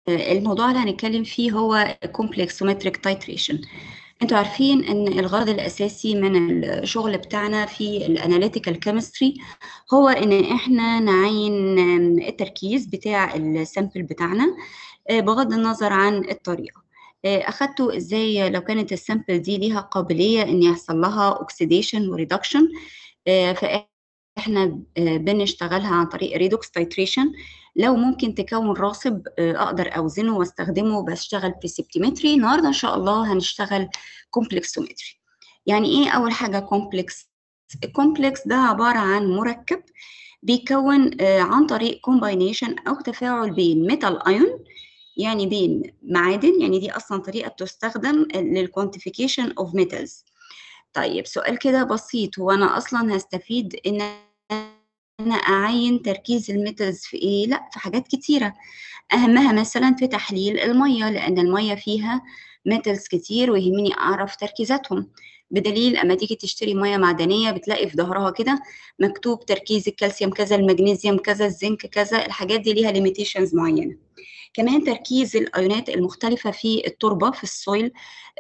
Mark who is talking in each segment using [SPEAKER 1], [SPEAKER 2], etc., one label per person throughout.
[SPEAKER 1] الموضوع اللي هنتكلم فيه هو complexometric titration انتوا عارفين ان الغرض الاساسي من الشغل بتاعنا في الاناليتيكال كيمستري هو ان احنا نعين التركيز بتاع السامبل بتاعنا بغض النظر عن الطريقه اخدته ازاي لو كانت السامبل دي ليها قابليه ان يحصل لها اوكسيديشن وريدكشن فاحنا بنشتغلها عن طريق ريدوكس تايتريشن لو ممكن تكون راصب اقدر اوزنه واستخدمه بشتغل في سبتيمتري النهارده ان شاء الله هنشتغل كومبلكسومتري يعني ايه اول حاجه كومبلكس الكومبلكس ده عباره عن مركب بيكون عن طريق كومباينيشن او تفاعل بين ميتال ايون يعني بين معادن يعني دي اصلا طريقه بتستخدم للكوانتيفيكيشن اوف ميتالز طيب سؤال كده بسيط هو انا اصلا هستفيد ان انا اعين تركيز الميتالز في ايه لا في حاجات كتيره اهمها مثلا في تحليل الميه لان الميه فيها ميتالز كتير ويهمني اعرف تركيزاتهم بدليل اما تيجي تشتري ميه معدنيه بتلاقي في ظهرها كده مكتوب تركيز الكالسيوم كذا المغنيسيوم كذا الزنك كذا الحاجات دي ليها ليميتيشنز معينه كمان تركيز الايونات المختلفه في التربه في السويل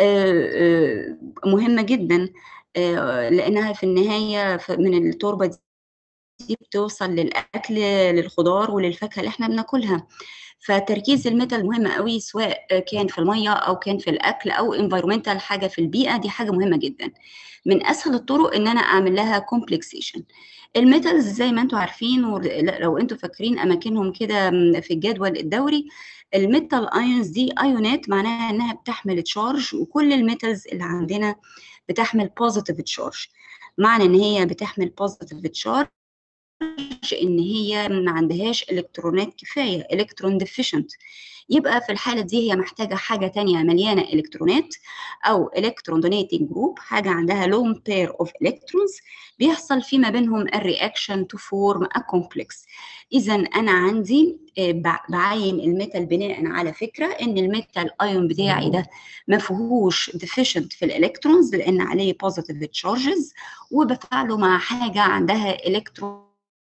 [SPEAKER 1] مهمه جدا لانها في النهايه من التربه دي بتوصل للاكل للخضار وللفاكهه اللي احنا بناكلها فتركيز الميتال مهم قوي سواء كان في الميه او كان في الاكل او انفيرومنتال حاجه في البيئه دي حاجه مهمه جدا من اسهل الطرق ان انا اعمل لها كومبلكسيشن الميتالز زي ما انتم عارفين لو انتم فاكرين اماكنهم كده في الجدول الدوري الميتال ايونز دي ايونات معناها انها بتحمل تشارج وكل الميتالز اللي عندنا بتحمل بوزيتيف تشارج معنى ان هي بتحمل بوزيتيف تشارج ان هي ما عندهاش الكترونات كفايه الكترون ديفيشنت يبقى في الحاله دي هي محتاجه حاجه تانية مليانه الكترونات او الكترون دونيتنج جروب حاجه عندها لون بير اوف الكترونز بيحصل فيما بينهم الرياكشن تو فورم ا كومبلكس اذا انا عندي بعين الميتال بناء على فكره ان الميتال ايون بتاعي ده ما فيهوش ديفيشنت في الالكترونز لان عليه بوزيتيف تشارجز وبفعله مع حاجه عندها الكترون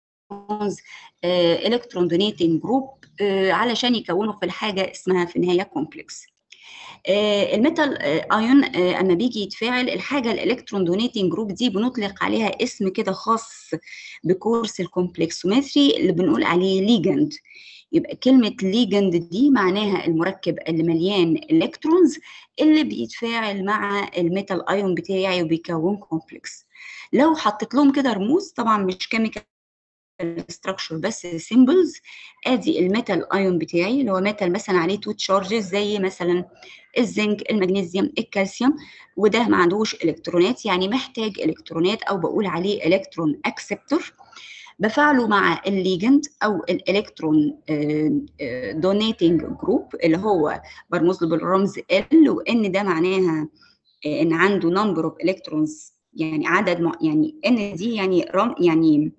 [SPEAKER 1] الكترون دونيتنج جروب علشان يكونوا في الحاجه اسمها في النهايه كومبلكس الميتال ايون اما بيجي يتفاعل الحاجه الالكترون دونيتنج جروب دي بنطلق عليها اسم كده خاص بكورس الكومبلكسومتري اللي بنقول عليه ليجند يبقى كلمة ليجند دي معناها المركب اللي مليان الكترونز اللي بيتفاعل مع الميتال ايون بتاعي وبيكون كومبلكس لو حطيت لهم كده رموز طبعا مش كيميكال structure بس سيمبلز ادي الميتال ايون بتاعي اللي هو ميتال مثلا عليه تو تشارجز زي مثلا الزنك المغنيسيوم الكالسيوم وده ما عندوش الكترونات يعني محتاج الكترونات او بقول عليه الكترون اكسبتور بفعله مع الليجند او الالكترون دونيتنج جروب اللي هو برمز له بالرمز ال وان ده معناها ان عنده نمبر اوف الكترونز يعني عدد يعني ان دي يعني رم يعني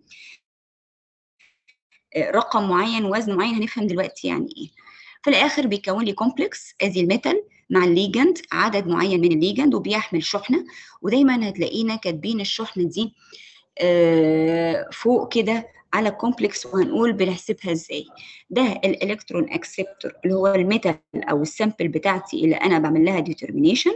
[SPEAKER 1] رقم معين وزن معين هنفهم دلوقتي يعني ايه في الاخر بيكون لي كومبلكس ادي الميتال مع الليجند عدد معين من الليجند وبيحمل شحنه ودايما هتلاقينا كاتبين الشحنه دي فوق كده على الكومبلكس وهنقول بنحسبها ازاي ده الالكترون اكسبتور اللي هو الميتال او السامبل بتاعتي اللي انا بعمل لها ديترمينيشن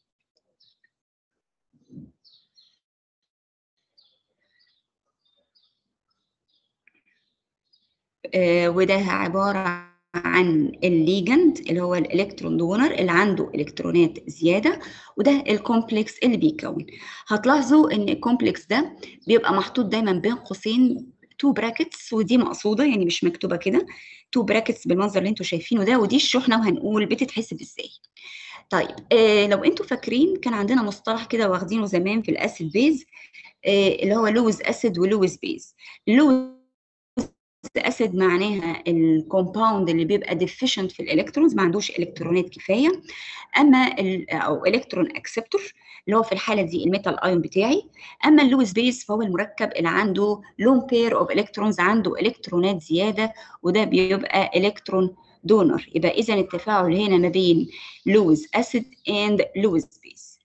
[SPEAKER 1] آه وده عبارة عن الليجند اللي هو الالكترون دونر اللي عنده الكترونات زياده وده الكومبلكس اللي بيكون هتلاحظوا ان الكومبلكس ده بيبقى محطوط دايما بين قوسين تو براكتس ودي مقصوده يعني مش مكتوبه كده تو براكتس بالمنظر اللي انتم شايفينه ده ودي الشحنه وهنقول بتتحسب ازاي طيب آه لو انتم فاكرين كان عندنا مصطلح كده واخدينه زمان في الاسيد بيز آه اللي هو لوز اسيد ولوز بيز لوز اسيد معناها الكومباوند اللي بيبقى ديفيشنت في الالكترونز ما عندوش الكترونات كفايه اما او الكترون اكسبتور اللي هو في الحاله دي الميتال ايون بتاعي اما اللويس بيس فهو المركب اللي عنده لون بير اوف الكترونز عنده الكترونات زياده وده بيبقى الكترون دونر يبقى اذا التفاعل هنا ما بين لويس اسيد اند لويس بيس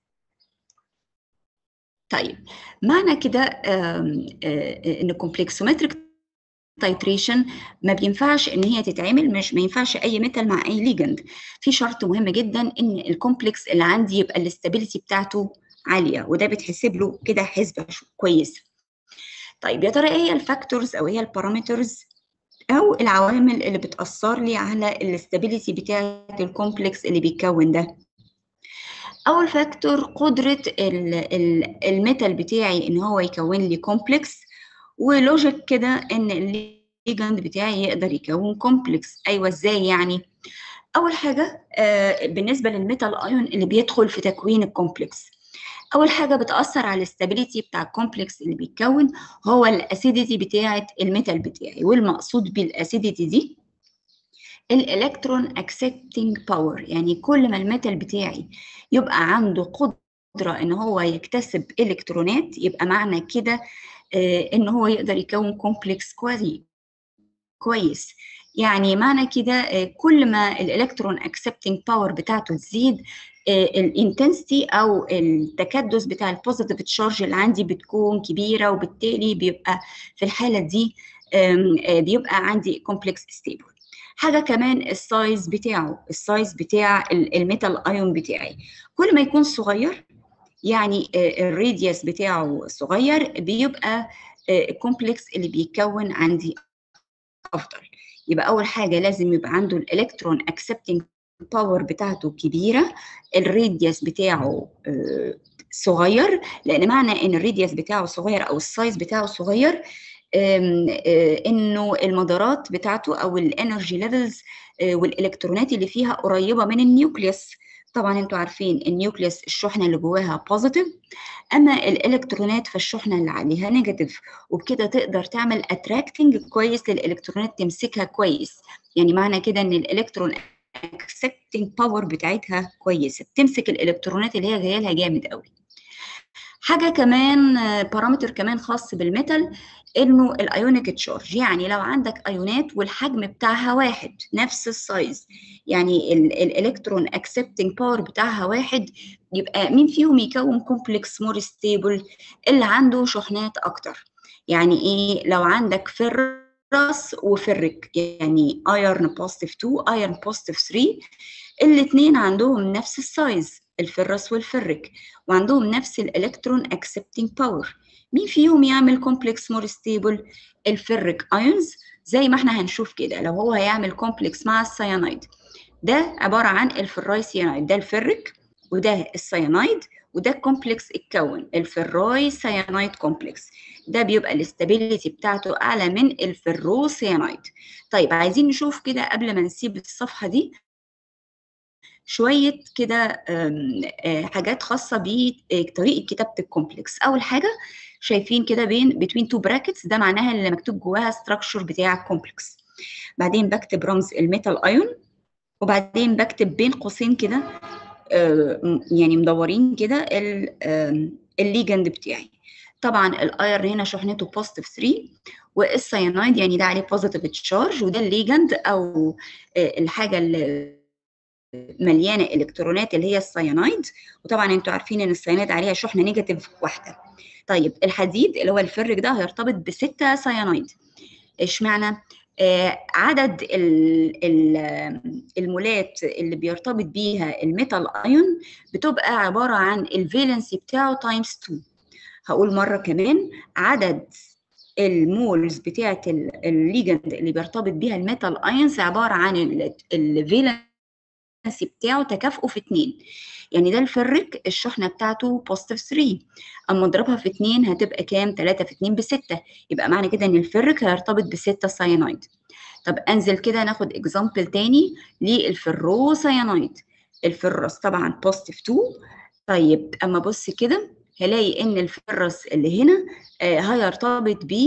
[SPEAKER 1] طيب معنى كده ان كومبلكسومتريك تايتريشن ما بينفعش ان هي تتعمل مش ما ينفعش اي ميتال مع اي ليجند في شرط مهم جدا ان الكومبلكس اللي عندي يبقى الاستابيليتي بتاعته عاليه وده بيتحسب له كده حسبه كويسه طيب يا ترى ايه هي الفاكتورز او ايه البارامترز او العوامل اللي بتاثر لي على الاستابيليتي بتاعه الكومبلكس اللي بيتكون ده اول فاكتور قدره الميتال بتاعي ان هو يكون لي كومبلكس ولوجيك كده ان الليجند بتاعي يقدر يكون كومبلكس ايوه ازاي يعني اول حاجه آه بالنسبه للميتال ايون اللي بيدخل في تكوين الكومبلكس اول حاجه بتاثر على الاستابيليتي بتاع الكومبلكس اللي بيتكون هو الاسيديتي بتاعه الميتال بتاعي والمقصود بالاسيديتي دي الالكترون اكسبتنج باور يعني كل ما الميتال بتاعي يبقى عنده قدره ان هو يكتسب الكترونات يبقى معنى كده آه ان هو يقدر يكون كومبلكس كويس كويس يعني معنى كده آه كل ما الالكترون اكسبتنج باور بتاعته تزيد الانتنسيتي او التكدس بتاع البوزيتيف تشارج اللي عندي بتكون كبيره وبالتالي بيبقى في الحاله دي بيبقى عندي كومبلكس ستيبل حاجه كمان السايز بتاعه السايز بتاع الميتال ايون بتاعي كل ما يكون صغير يعني الراديوس بتاعه صغير بيبقى الكومبلكس اللي بيتكون عندي افضل يبقى اول حاجه لازم يبقى عنده الالكترون اكسبتنج الباور بتاعته كبيرة الراديوس بتاعه صغير لأن معنى إن الراديوس بتاعه صغير أو السايز بتاعه صغير إنه المدارات بتاعته أو الانرجي ليفلز والإلكترونات اللي فيها قريبة من النيوكليوس طبعا انتوا عارفين النيوكليوس الشحنه اللي جواها بوزيتيف اما الالكترونات فالشحنه اللي عليها نيجاتيف وبكده تقدر تعمل اتراكتنج كويس للالكترونات تمسكها كويس يعني معنى كده ان الالكترون accepting باور بتاعتها كويسه بتمسك الالكترونات اللي هي جايه لها جامد قوي حاجه كمان بارامتر كمان خاص بالميتال انه الايونيك تشارج يعني لو عندك ايونات والحجم بتاعها واحد نفس السايز يعني الالكترون اكسبتنج باور بتاعها واحد يبقى مين فيهم يكون كومبلكس مور ستيبل اللي عنده شحنات اكتر يعني ايه لو عندك فر فيروس وفرك يعني ايرن بوزيتيف 2 ايرن بوزيتيف 3 الاثنين عندهم نفس السايز الفرس والفرك وعندهم نفس الالكترون اكسبتنج باور مين فيهم يعمل كومبلكس مور ستيبل الفرك ايونز زي ما احنا هنشوف كده لو هو هيعمل كومبلكس مع السيانايد ده عباره عن الفراي سيانايد ده الفرك وده السيانايد وده الكومبلكس اتكون الفراي سيانايد كومبلكس ده بيبقى الاستابيليتي بتاعته اعلى من الفرو سيانايد طيب عايزين نشوف كده قبل ما نسيب الصفحه دي شويه كده حاجات خاصه بطريقه كتابه الكومبلكس اول حاجه شايفين كده بين بين تو براكتس ده معناها اللي مكتوب جواها ستراكشر بتاع الكومبلكس بعدين بكتب رمز الميتال ايون وبعدين بكتب بين قوسين كده يعني مدورين كده الليجند بتاعي طبعا الايرن هنا شحنته بوزيتيف 3 والسيانايد يعني ده عليه بوزيتيف تشارج وده الليجند او الحاجه اللي مليانه الكترونات اللي هي السيانايد وطبعا انتوا عارفين ان السيانايد عليها شحنه نيجاتيف واحده طيب الحديد اللي هو الفرك ده هيرتبط بستة سيانايد اشمعنى آه عدد ال ال المولات اللي بيرتبط بيها الميتال ايون بتبقى عباره عن الفالنسي بتاعه تايمز 2 هقول مره كمان عدد المولز بتاعه الليجند اللي بيرتبط بيها الميتال ايونز عباره عن الفالنسي بتاعه تكافؤه في 2 يعني ده الفرك الشحنه بتاعته بوزيتيف 3 اما اضربها في 2 هتبقى كام 3 في 2 ب 6 يبقى معنى كده ان الفرك هيرتبط ب 6 ساينايد طب انزل كده ناخد اكزامبل تاني للفرو ساينايد الفرس طبعا بوزيتيف 2 طيب اما بص كده هلاقي ان الفرس اللي هنا آه هيرتبط ب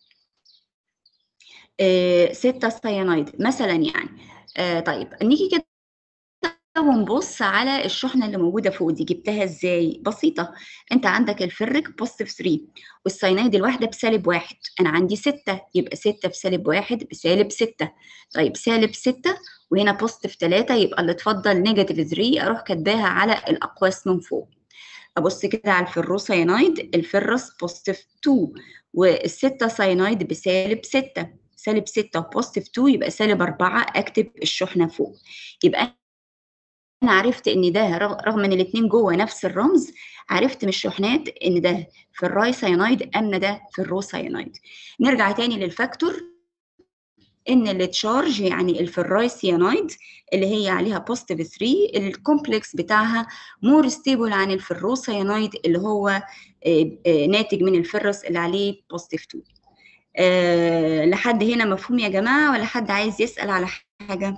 [SPEAKER 1] 6 ساينايد مثلا يعني آه طيب نيجي كده ونبص على الشحنه اللي موجوده فوق دي جبتها ازاي بسيطه انت عندك الفرك بوزيتيف 3 والساينايد الواحده بسالب واحد انا عندي 6 يبقى 6 بسالب واحد بسالب 6 طيب سالب 6 وهنا بوزيتيف 3 يبقى اللي اتفضل نيجاتيف 3 اروح كاتباها على الاقواس من فوق ابص كده على الفروساينايد الفرس بوزيتيف 2 والستة ساينايد بسالب 6 سالب 6 وبوزيتيف 2 يبقى سالب 4 اكتب الشحنه فوق يبقى انا عرفت ان ده رغم ان الاثنين جوه نفس الرمز عرفت من الشحنات ان ده في الراي ساينايد ان ده في الرو ساينايد نرجع تاني للفاكتور ان التشارج يعني الفراي سيانايد اللي هي عليها بوزيتيف 3 الكومبلكس بتاعها مور ستيبل عن الفرو سيانايد اللي هو ناتج من الفرس اللي عليه بوزيتيف 2 أه لحد هنا مفهوم يا جماعه ولا حد عايز يسال على حاجه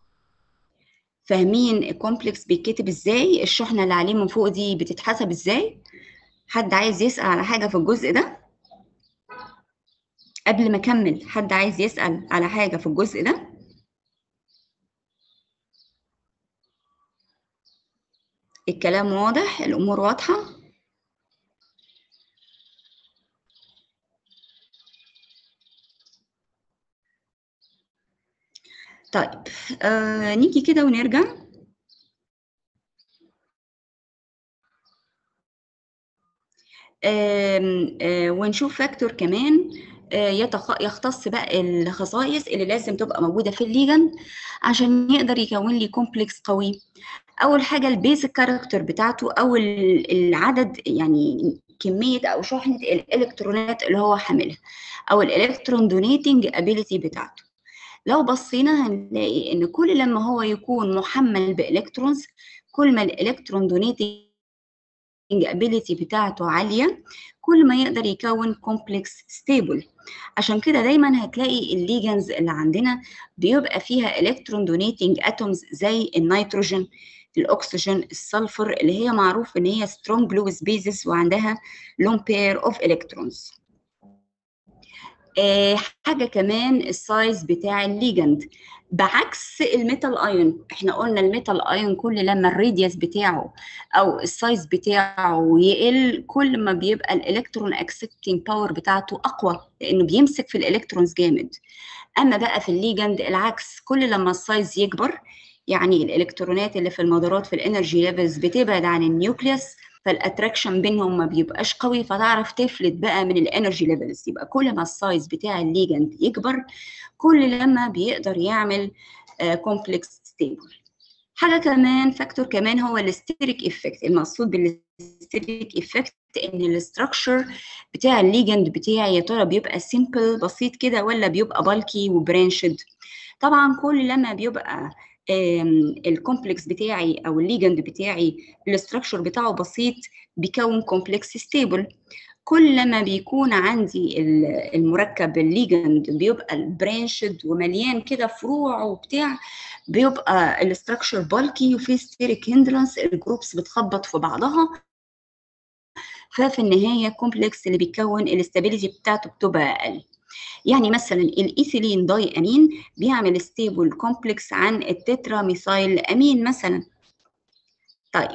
[SPEAKER 1] فاهمين الكومبلكس بيتكتب ازاي الشحنه اللي عليه من فوق دي بتتحسب ازاي حد عايز يسال على حاجه في الجزء ده قبل ما اكمل حد عايز يسال على حاجه في الجزء ده الكلام واضح الامور واضحه طيب آه نيجي كده ونرجع آه آه ونشوف فاكتور كمان يتخ... يختص بقى الخصائص اللي لازم تبقى موجودة في الليجند عشان يقدر يكون لي كومبلكس قوي أول حاجة البيزك كاركتر بتاعته أو العدد يعني كمية أو شحنة الإلكترونات اللي هو حاملها أو الإلكترون دونيتنج ابيليتي بتاعته لو بصينا هنلاقي إن كل لما هو يكون محمل بإلكترونز كل ما الإلكترون دونيتنج ابيليتي بتاعته عالية كل ما يقدر يكون كومبلكس ستيبل عشان كده دايما هتلاقي الليجنز اللي عندنا بيبقى فيها الكترون دونيتنج اتومز زي النيتروجين الاكسجين السلفر اللي هي معروف ان هي سترونج لويس بيزس وعندها لون بير اوف الكترونز آه حاجه كمان السايز بتاع الليجند بعكس الميتال ايون احنا قلنا الميتال ايون كل لما الراديوس بتاعه او السايز بتاعه يقل كل ما بيبقى الالكترون اكسبتنج باور بتاعته اقوى لانه بيمسك في الالكترونز جامد اما بقى في الليجند العكس كل لما السايز يكبر يعني الالكترونات اللي في المدارات في الانرجي ليفلز بتبعد عن النيوكليوس فالاتراكشن بينهم ما بيبقاش قوي فتعرف تفلت بقى من الانرجي ليفلز يبقى كل ما السايز بتاع الليجند يكبر كل لما بيقدر يعمل كومبلكس ستيبل حاجه كمان فاكتور كمان هو الاستيريك افكت المقصود بالاستيريك افكت ان الاستراكشر بتاع الليجند بتاعي يا ترى بيبقى سيمبل بسيط كده ولا بيبقى بالكي وبرانشد طبعا كل لما بيبقى الكومبلكس بتاعي او الليجند بتاعي الاستراكشر بتاعه بسيط بيكون كومبلكس ستيبل كل لما بيكون عندي المركب الليجند بيبقى البرانشد ومليان كده فروع وبتاع بيبقى الاستراكشر بالكي وفي ستيريك هندرنس الجروبس بتخبط في بعضها ففي النهايه الكومبلكس اللي بيكون الاستابيليتي بتاعته بتبقى اقل يعني مثلا الايثيلين داي امين بيعمل ستيبل كومبلكس عن التترا ميثايل امين مثلا طيب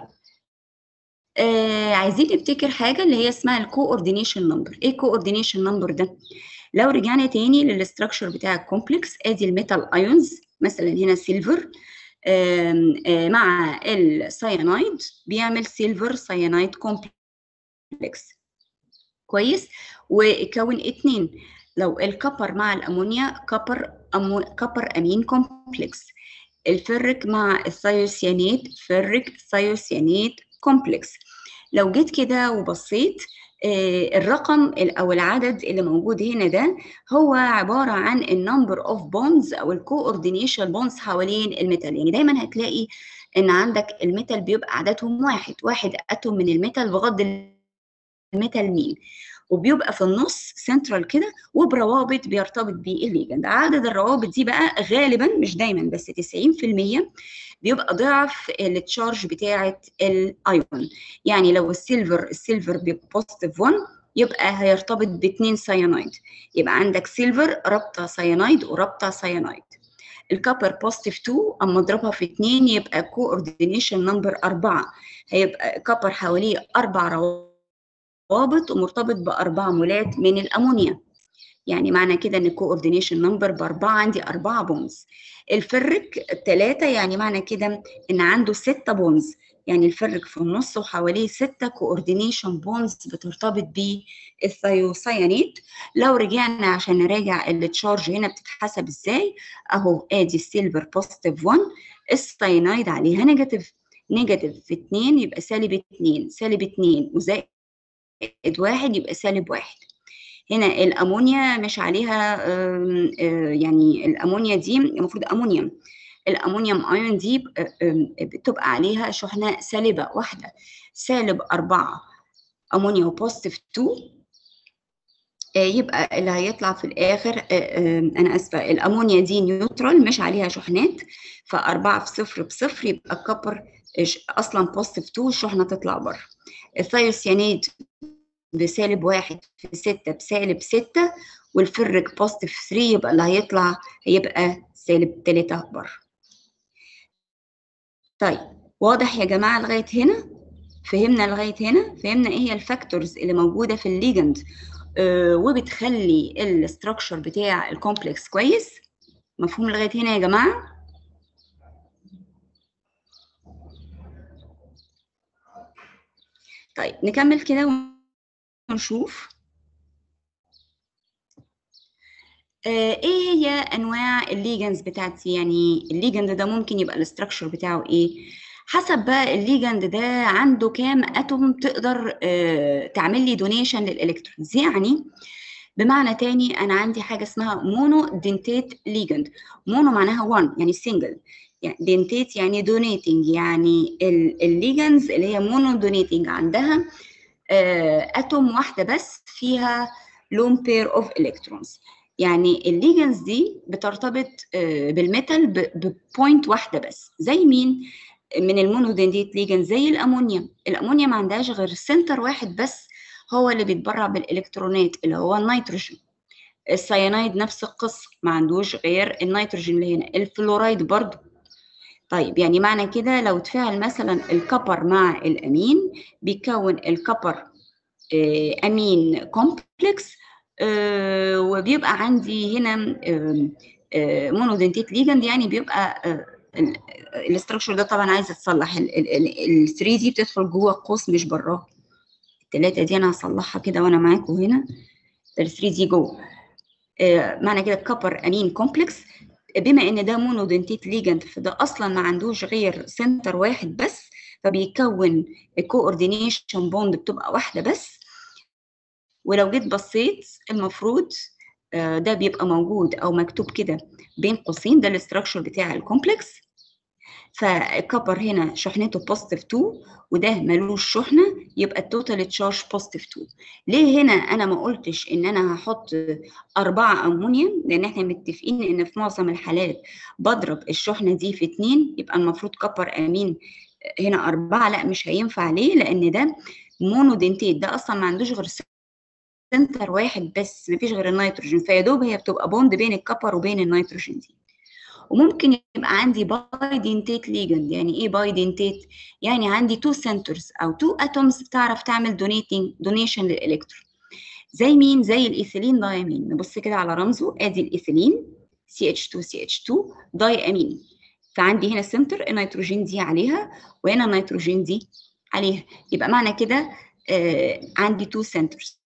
[SPEAKER 1] آه عايزين نفتكر حاجه اللي هي اسمها الكوردينيشن نمبر ايه كوردينيشن نمبر ده لو رجعنا تاني للاستراكشر بتاع الكومبلكس ادي الميتال ايونز مثلا هنا سيلفر آه آه مع السيانايد بيعمل سيلفر سيانايد كومبلكس كويس ويكون اتنين لو الكبر مع الامونيا كبر أمو... كبر امين كومبلكس الفرك مع الثيوسيانات فرك ثيوسيانات كومبلكس لو جيت كده وبصيت آه الرقم او العدد اللي موجود هنا ده هو عباره عن النمبر اوف بونز او الكوردينيشن بونز حوالين الميتال يعني دايما هتلاقي ان عندك الميتال بيبقى عددهم واحد واحد اتوم من الميتال بغض الميتال مين وبيبقى في النص سنترال كده وبروابط بيرتبط بيه الليجند عدد الروابط دي بقى غالبا مش دايما بس 90% بيبقى ضعف التشارج بتاعه الايون يعني لو السيلفر السيلفر بيبقى بوزيتيف 1 يبقى هيرتبط باثنين سيانايد يبقى عندك سيلفر رابطه سيانايد ورابطه سيانايد الكابر بوزيتيف 2 اما اضربها في 2 يبقى كوردينيشن نمبر 4 هيبقى كابر حواليه اربع روابط رابط ومرتبط بأربع مولات من الأمونيا يعني معنى كده ان الكوردينيشن نمبر بأربعة عندي أربعة بونز الفرك ثلاثة يعني معنى كده ان عنده ستة بونز يعني الفرق في النص وحواليه ستة كوردينيشن بونز بترتبط بالثيوسيانيد لو رجعنا عشان نراجع التشارج هنا بتتحسب ازاي اهو ادي السيلفر بوزيتيف 1 الساينايد عليها نيجاتيف نيجاتيف في 2 يبقى سالب 2 سالب 2 وزائد 1 يبقى سالب 1 هنا الامونيا مش عليها يعني الامونيا دي المفروض امونيوم الامونيوم ايون دي بتبقى عليها شحنه سالبه واحده سالب 4 امونيا وبوزيتيف 2 يبقى اللي هيطلع في الاخر انا اسفه الامونيا دي نيوترال مش عليها شحنات فأربعة في صفر بصفر يبقى الكبر اصلا بوزيتيف 2 الشحنه تطلع بره الثيوسيانيد بسالب واحد في ستة بسالب ستة والفرق بوزيتيف 3 يبقى اللي هيطلع هيبقى سالب تلاتة بره طيب واضح يا جماعة لغاية هنا فهمنا لغاية هنا فهمنا ايه هي الفاكتورز اللي موجودة في الليجند آه وبتخلي الاستراكشر بتاع الكومبلكس كويس مفهوم لغاية هنا يا جماعة طيب نكمل كده ونشوف آه ايه هي انواع الليجنز بتاعتي يعني الليجند ده ممكن يبقى الاستراكشر بتاعه ايه حسب بقى الليجند ده عنده كام اتوم تقدر آه تعمل لي دونيشن للالكترونز يعني بمعنى تاني انا عندي حاجه اسمها مونو دينتيت ليجند مونو معناها 1 يعني سنجل يعني دينتيت يعني دونيتنج يعني الليجنز اللي هي مونو دونيتنج عندها آه اتوم واحده بس فيها لون بير اوف الكترونز يعني الليجنز دي بترتبط آه بالميتال ببوينت واحده بس زي مين من المونودنديت ليجنز زي الامونيوم الامونيوم ما عندهاش غير سنتر واحد بس هو اللي بيتبرع بالالكترونات اللي هو النيتروجين السيانايد نفس القصه ما عندوش غير النيتروجين اللي هنا الفلورايد برضه طيب يعني معنى كده لو اتفاعل مثلا الكبر مع الامين بيكون الكبر آه امين كومبلكس آه وبيبقى عندي هنا آه مونودنتيت ليجند يعني بيبقى الاستراكشر ده طبعا عايز يتصلح ال 3 دي بتدخل جوه القوس مش براه الثلاثه دي انا هصلحها كده وانا معاكم هنا ال 3 دي جوه معنى كده الكبر امين كومبلكس بما ان ده مونودنتيت ليجند فده اصلا ما عندوش غير سنتر واحد بس فبيكون الكوردينيشن بوند بتبقى واحده بس ولو جيت بصيت المفروض ده بيبقى موجود او مكتوب كده بين قوسين ده الاستراكشر بتاع الكومبلكس فالكبر هنا شحنته بوزيتيف 2 وده ملوش شحنه يبقى التوتال تشارج بوزيتيف 2 ليه هنا انا ما قلتش ان انا هحط أربعة امونيوم لان احنا متفقين ان في معظم الحالات بضرب الشحنه دي في 2 يبقى المفروض كبر امين هنا أربعة لا مش هينفع ليه لان ده مونودنتيت ده اصلا ما عندوش غير سنتر واحد بس مفيش غير النيتروجين فيا دوب هي بتبقى بوند بين الكبر وبين النيتروجين دي وممكن يبقى عندي باي دينتيت ليجند يعني ايه باي دينتيت يعني عندي تو سنترز او تو اتومز بتعرف تعمل دونيتنج دونيشن للالكترون زي مين زي الايثيلين دايامين نبص كده على رمزه ادي الايثيلين CH2CH2 داي امين فعندي هنا سنتر النيتروجين دي عليها وهنا النيتروجين دي عليها يبقى معنى كده آه عندي تو سنترز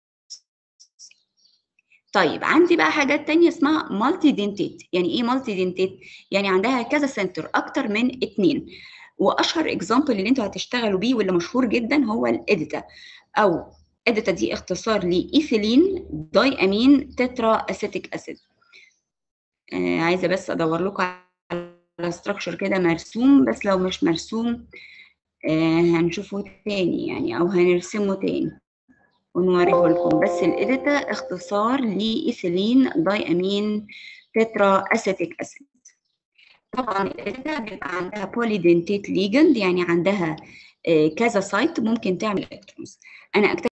[SPEAKER 1] طيب عندي بقى حاجات تانية اسمها مالتي دينتيت يعني ايه مالتي دينتيت يعني عندها كذا سنتر اكتر من اتنين واشهر اكزامبل اللي انتوا هتشتغلوا بيه واللي مشهور جدا هو الاديتا او اديتا دي اختصار لايثيلين داي امين تترا اسيتيك اسيد آه عايزه بس ادور لكم على ستراكشر كده مرسوم بس لو مش مرسوم آه هنشوفه تاني يعني او هنرسمه تاني ونوريه لكم بس الإديتا اختصار لإيثيلين داي أمين تترا أسيتيك أسيد طبعا الإديتا بيبقى عندها بوليدنتيت ليجند يعني عندها كذا سايت ممكن تعمل الكترونز أنا